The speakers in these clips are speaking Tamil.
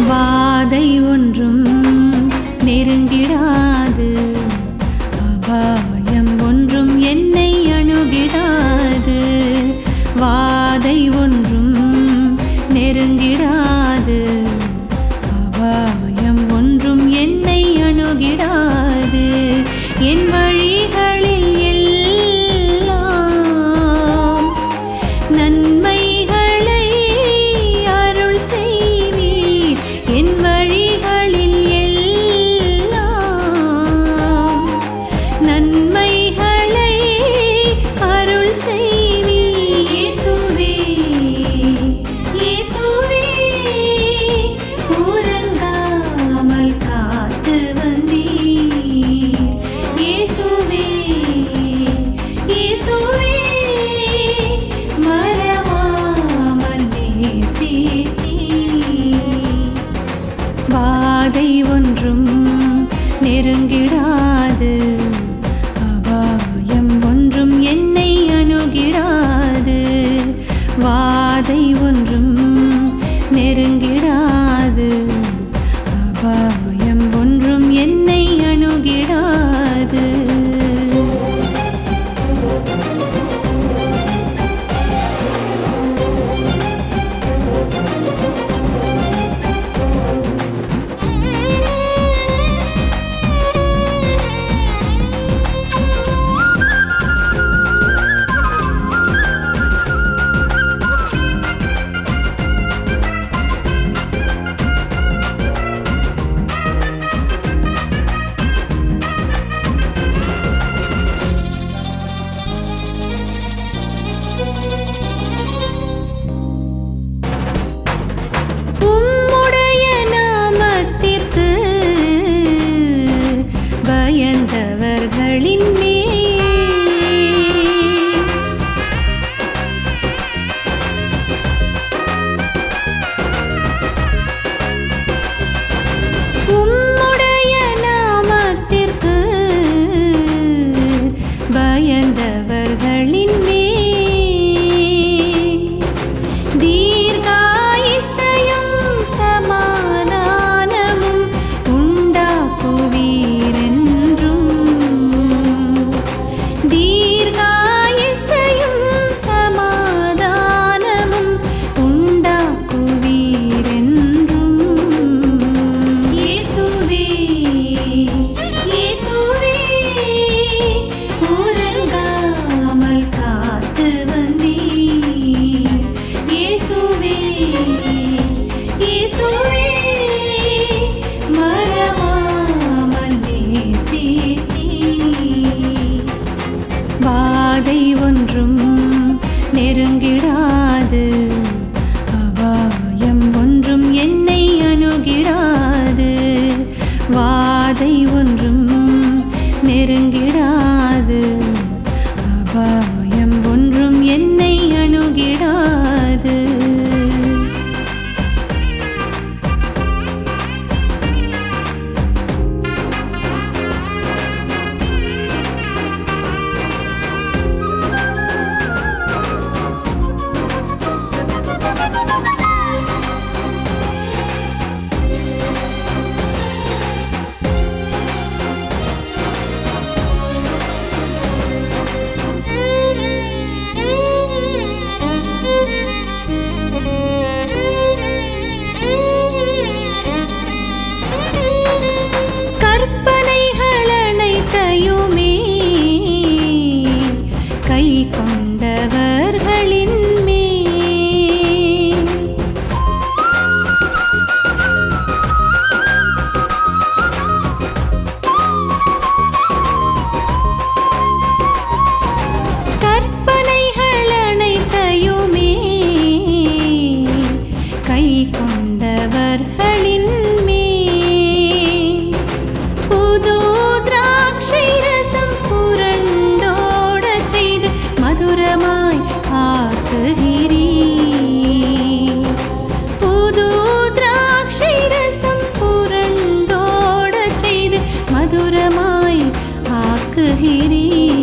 வாதை ஒன்றும் நெருங்கிடாது அபாயம் ஒன்றும் என்னை அணுகிடாது வாதை ஒன்றும் நெருங்கிடாது அபாயம் ஒன்றும் என்னை அணுகிடாது என் வழிகளில் எல்லாம் நன்மைகளை அருள் செய்வீர் என் வழிகளில் எல்லாம் நன்மைகளை அருள் செய்வீர் இயேசுவே இயேசுவே உறங்காமல் காத்து வந்தீர் இயேசுவே இயேசுவே மறவாமல் நேசித்தீர் வாதை ஒன்றும் நெருங்கிடாது அபாயம் ஒன்றும் என்னை அணுகிடாது வாதை ஒன்றும் நெருங்கிடாது அபாயம் ஒன்றும் என்னை அணுகிடாது உம்முடைய நாமத்திற்கு பயந்தவர்களின் மேல் உம்முடைய நாமத்திற்கு பயந்தவர்களின் மேல் தீர்காயுசையும் சமாதானமும் உண்டாக்குவீரென்றும் தீர்காயுசையும் சமாதானமும் உண்டாக்குவீரென்றும் இயேசுவே இயேசுவே உறங்காமல் காத்து வந்தீர் இயேசுவே இயேசுவே மறவாமல் நேசித்தீர் வாதை ஒன்றும் நெருங்கிடாது அபாயம் ஒன்றும் என்னை அணுகிடாது வாதை ஒன்றும் நெருங்கிடாது அபாயம் ஒன்றும் என்னை அணுகிடாது கற்பனைகள் அனைத்தையுமே கை கொண்டவர்களின் மேல் கற்பனைகள் அனைத்தையுமே கை கொண்டவர்களின் மேல் புது திராட்சை ரசம் புரண்டோடச் செய்து மதுரமாய் ஆக்குகிறீர் புது திராட்சை ரசம் புரண்டோடச் செய்து மதுரமாய் ஆக்குகிறீர்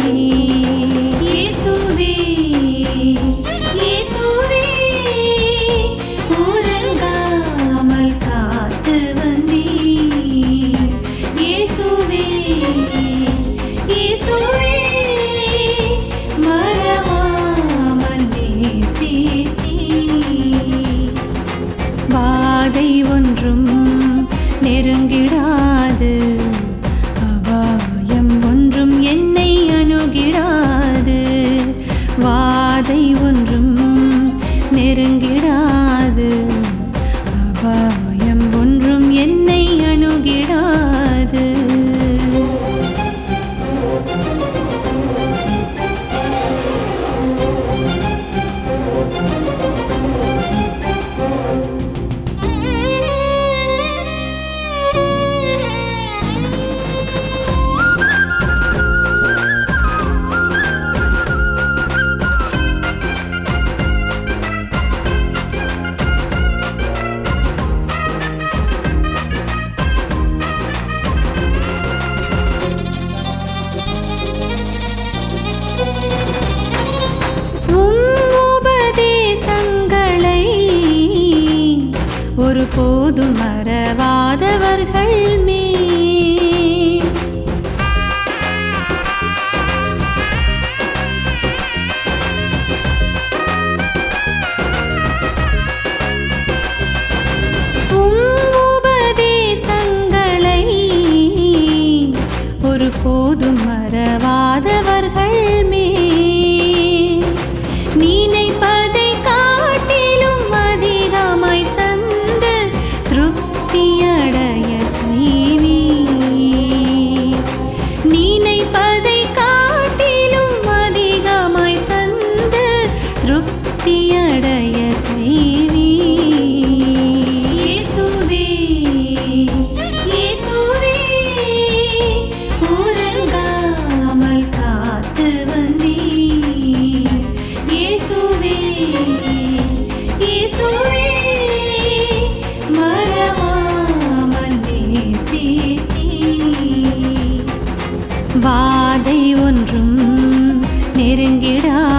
இயேசுவே இயேசுவே உறங்காமல் காத்து இயேசுவே மறவாமல் நேசித்தீர் வாதை ஒன்றும் நெருங்கிடாது அபாயம் ஒன்றும் என்னை அணுகிடாது வாதை ஒன்றும் நெருங்கிடாது அபாயம் ஒன்றும் என்னை அணுகிடாது உம் உபதேசங்களை ஒருபோதும் மறவாதவர்கள் மேல் உம் உபதேசங்களை ஒருபோதும் மறவாதவர்கள் மேல் நினைப்பதை காட்டிலும் அதிகமாய் தந்து திருப்தியடைய செய்வி நினைப்பதை காட்டிலும் அதிகமாய் தந்து திருப்தியடைய செய்வி இயேசுவே இயேசுவே உறங்காமல் காத்து வந்தீர் இயேசுவே இயேசுவே மறவாமல் நேசித்தீர் வாதை ஒன்றும் நெருங்கிடா